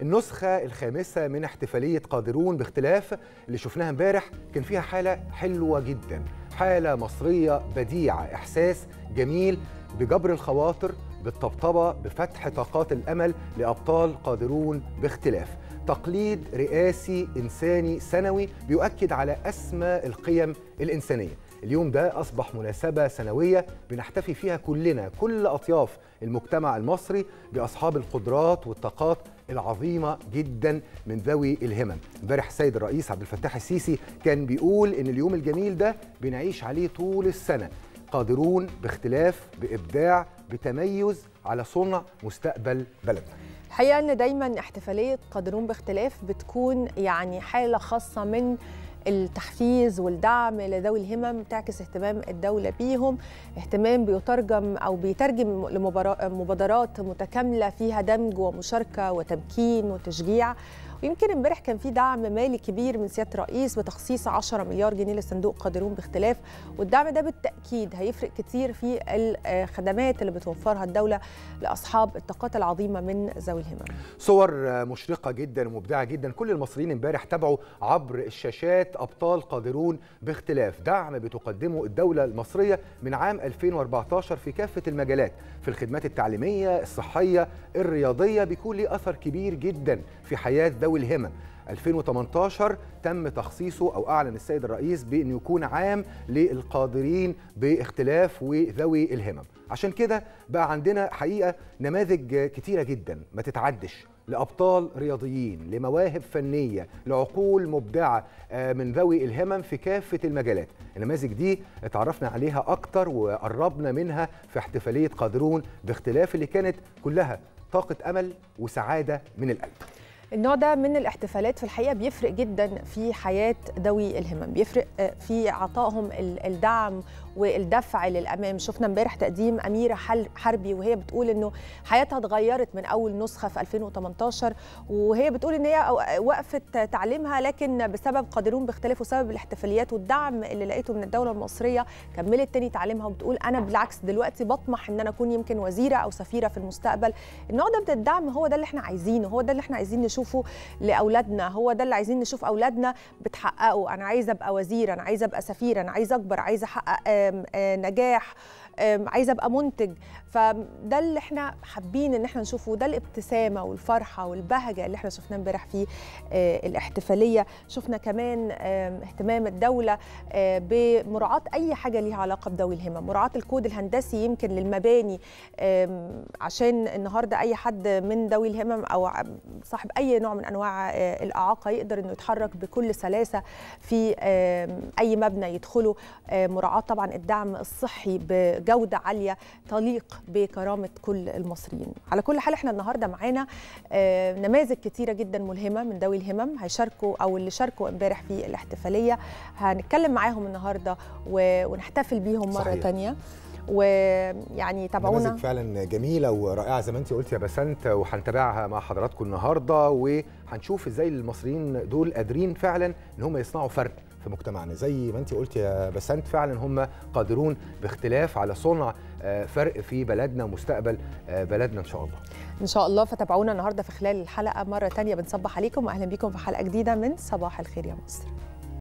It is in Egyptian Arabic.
النسخة الخامسة من احتفالية قادرون باختلاف اللي شفناها امبارح كان فيها حالة حلوة جدا حالة مصرية بديعة إحساس جميل بجبر الخواطر بالطبطبة بفتح طاقات الأمل لأبطال قادرون باختلاف تقليد رئاسي إنساني سنوي بيؤكد على أسمى القيم الإنسانية اليوم ده أصبح مناسبة سنوية بنحتفي فيها كلنا كل أطياف المجتمع المصري بأصحاب القدرات والطاقات العظيمة جدا من ذوي الهمم امبارح السيد الرئيس عبد الفتاح السيسي كان بيقول إن اليوم الجميل ده بنعيش عليه طول السنة قادرون باختلاف بإبداع بتميز على صنع مستقبل بلدنا الحقيقه ان دايما احتفاليه قادرون باختلاف بتكون يعني حاله خاصه من التحفيز والدعم لذوي الهمم تعكس اهتمام الدولة بيهم اهتمام بيترجم أو بيترجم لمبادرات متكاملة فيها دمج ومشاركة وتمكين وتشجيع ويمكن امبارح كان في دعم مالي كبير من سياده الرئيس بتخصيص 10 مليار جنيه لصندوق قادرون باختلاف والدعم ده بالتاكيد هيفرق كتير في الخدمات اللي بتوفرها الدوله لاصحاب الطاقات العظيمه من ذوي الهمم. صور مشرقه جدا ومبدعه جدا كل المصريين امبارح تابعوا عبر الشاشات ابطال قادرون باختلاف دعم بتقدمه الدوله المصريه من عام 2014 في كافه المجالات في الخدمات التعليميه الصحيه الرياضيه بيكون ليه اثر كبير جدا في حياه ذوي الهمم 2018 تم تخصيصه او اعلن السيد الرئيس بانه يكون عام للقادرين باختلاف وذوي الهمم عشان كده بقى عندنا حقيقه نماذج كتيره جدا ما تتعدش لابطال رياضيين لمواهب فنيه لعقول مبدعه من ذوي الهمم في كافه المجالات النماذج دي اتعرفنا عليها اكتر وقربنا منها في احتفاليه قادرون باختلاف اللي كانت كلها طاقه امل وسعاده من القلب النوع ده من الاحتفالات في الحقيقه بيفرق جدا في حياه ذوي الهمم بيفرق في عطائهم الدعم والدفع للامام شفنا امبارح تقديم اميره حربي وهي بتقول انه حياتها اتغيرت من اول نسخه في 2018 وهي بتقول ان هي وقفت تعليمها لكن بسبب قادرون باختلاف وسبب الاحتفاليات والدعم اللي لقيته من الدوله المصريه كملت تاني تعليمها وبتقول انا بالعكس دلوقتي بطمح ان انا اكون يمكن وزيره او سفيره في المستقبل النوع ده من الدعم هو ده اللي احنا عايزينه هو ده اللي احنا عايزين نشوفه لاولادنا هو ده اللي عايزين نشوف اولادنا بتحققه انا عايزه ابقى وزيره انا عايزه ابقى سفيره انا عايزه اكبر عايزه احقق نجاح عايزه ابقى منتج فده اللي احنا حابين ان احنا نشوفه ده الابتسامه والفرحه والبهجه اللي احنا شفناه امبارح في الاحتفاليه شفنا كمان اهتمام الدوله بمراعاه اي حاجه ليها علاقه بذوي الهمم مراعاه الكود الهندسي يمكن للمباني عشان النهارده اي حد من ذوي الهمم او صاحب اي نوع من انواع الاعاقه يقدر انه يتحرك بكل سلاسه في اي مبنى يدخله مراعاه طبعا الدعم الصحي بجوده عاليه تليق بكرامه كل المصريين على كل حال احنا النهارده معانا نماذج كتيره جدا ملهمه من ذوي الهمم هيشاركوا او اللي شاركوا امبارح في الاحتفاليه هنتكلم معاهم النهارده ونحتفل بيهم مره صحيح. تانية ويعني تابعونا نماذج فعلا جميله ورائعه زي ما انت قلت يا بسنت وهنتابعها مع حضراتكم النهارده وهنشوف ازاي المصريين دول قادرين فعلا ان هم يصنعوا فرق في مجتمعنا زي ما انت قلت يا بسنت فعلا هم قادرون باختلاف على صنع فرق في بلدنا ومستقبل بلدنا ان شاء الله ان شاء الله فتابعونا النهارده في خلال الحلقه مره تانية بنصبح عليكم واهلا بيكم في حلقه جديده من صباح الخير يا مصر